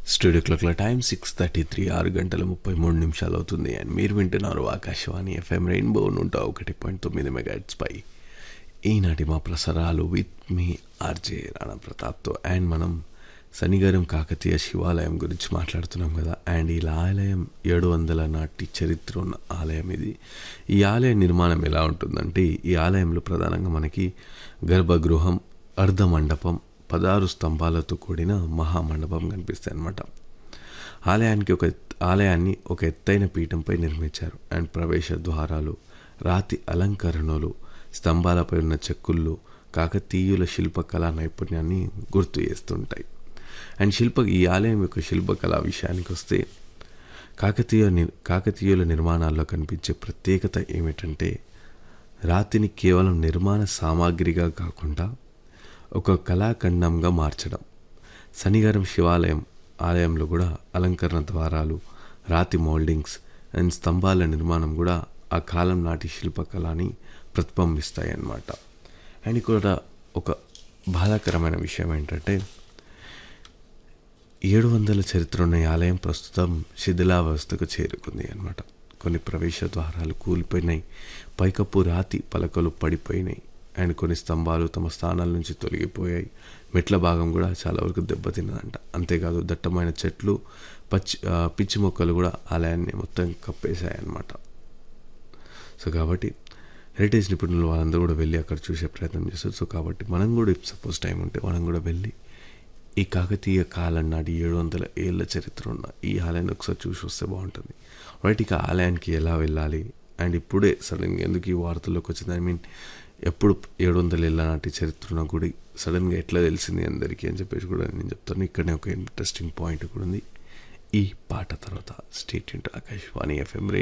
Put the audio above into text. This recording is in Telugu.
స్టూడియో క్లాక్ల టైం సిక్స్ థర్టీ త్రీ ఆరు గంటల ముప్పై మూడు నిమిషాలు అవుతుంది అండ్ మీరు వింటున్నారు ఆకాశవాణి ఎఫ్ఎం రెయిన్బో నూట ఒకటి పాయింట్ తొమ్మిది మెగాట్స్ పై ఈనాటి మా ప్రసారాలు విత్ మీ ఆర్జే రాణా ప్రతాప్తో అండ్ మనం శనిగారం కాకతీయ శివాలయం గురించి మాట్లాడుతున్నాం కదా అండ్ ఈ ఆలయం ఏడు వందల నాటి చరిత్ర ఉన్న ఆలయం ఇది ఈ ఆలయ నిర్మాణం ఎలా ఉంటుందంటే ఈ ఆలయంలో ప్రధానంగా మనకి గర్భగృహం అర్ధ మండపం పదహారు స్తంభాలతో కూడిన మహామండపం కనిపిస్తాయి అన్నమాట ఆలయానికి ఒక ఆలయాన్ని ఒక ఎత్తైన పీఠంపై నిర్మించారు అండ్ ప్రవేశ ద్వారాలు రాతి అలంకరణలు స్తంభాలపై ఉన్న చెక్కుళ్ళు కాకతీయుల శిల్పకళా నైపుణ్యాన్ని గుర్తు చేస్తుంటాయి అండ్ శిల్ప ఈ ఆలయం యొక్క శిల్పకళా విషయానికి వస్తే కాకతీయ ని- కాకతీయుల నిర్మాణాల్లో కనిపించే ప్రత్యేకత ఏమిటంటే రాతిని కేవలం నిర్మాణ సామాగ్రిగా కాకుండా ఒక కళాఖండంగా మార్చడం శనిగారం శివాలయం ఆలయంలో కూడా అలంకరణ ద్వారాలు రాతి మోల్డింగ్స్ అండ్ స్తంభాల నిర్మాణం కూడా ఆ కాలం నాటి శిల్పకళని ప్రతిబింబిస్తాయి అన్నమాట అండ్ ఇక్కడ ఒక బాధాకరమైన విషయం ఏంటంటే ఏడు వందల చరిత్ర ఉన్న ఈ ఆలయం ప్రస్తుతం శిథిలావస్థకు చేరుకుంది అన్నమాట కొన్ని ప్రవేశ ద్వారాలు కూలిపోయినాయి పైకప్పు రాతి పలకలు పడిపోయినాయి అండ్ కొన్ని స్తంభాలు తమ స్థానాల నుంచి తొలగిపోయాయి మెట్ల భాగం కూడా చాలా వరకు దెబ్బతిన్నదంట అంతేకాదు దట్టమైన చెట్లు పచ్చి ఆ, పిచ్చి మొక్కలు కూడా ఆలయాన్ని మొత్తం కప్పేశాయి అన్నమాట సో కాబట్టి హెరిటేజ్ నిపుణులు వాళ్ళందరూ కూడా వెళ్ళి అక్కడ చూసే ప్రయత్నం చేస్తారు సో కాబట్టి మనం కూడా సపోజ్ టైం ఉంటే మనం కూడా వెళ్ళి ఈ కాకతీయ కాలం నాటి ఏడు వందల ఏళ్ళ చరిత్ర ఉన్న ఈ ఆలయాన్ని ఒకసారి చూసి వస్తే బాగుంటుంది రైట్ ఇక ఆలయానికి ఎలా వెళ్ళాలి అండ్ ఇప్పుడే సడన్గా ఎందుకు ఈ వార్తల్లోకి వచ్చింది ఐ మీన్ ఎప్పుడు ఏడు వందల ఏళ్ళ నాటి చరిత్ర ఉన్న గుడి సడన్గా ఎట్లా తెలిసింది అందరికీ అని చెప్పేసి కూడా నేను చెప్తాను ఇక్కడనే ఒక ఇంట్రెస్టింగ్ పాయింట్ కూడా ఉంది ఈ పాట తర్వాత స్టేట్ ఇంటూ ఆకాశవాణి ఎఫ్ఎం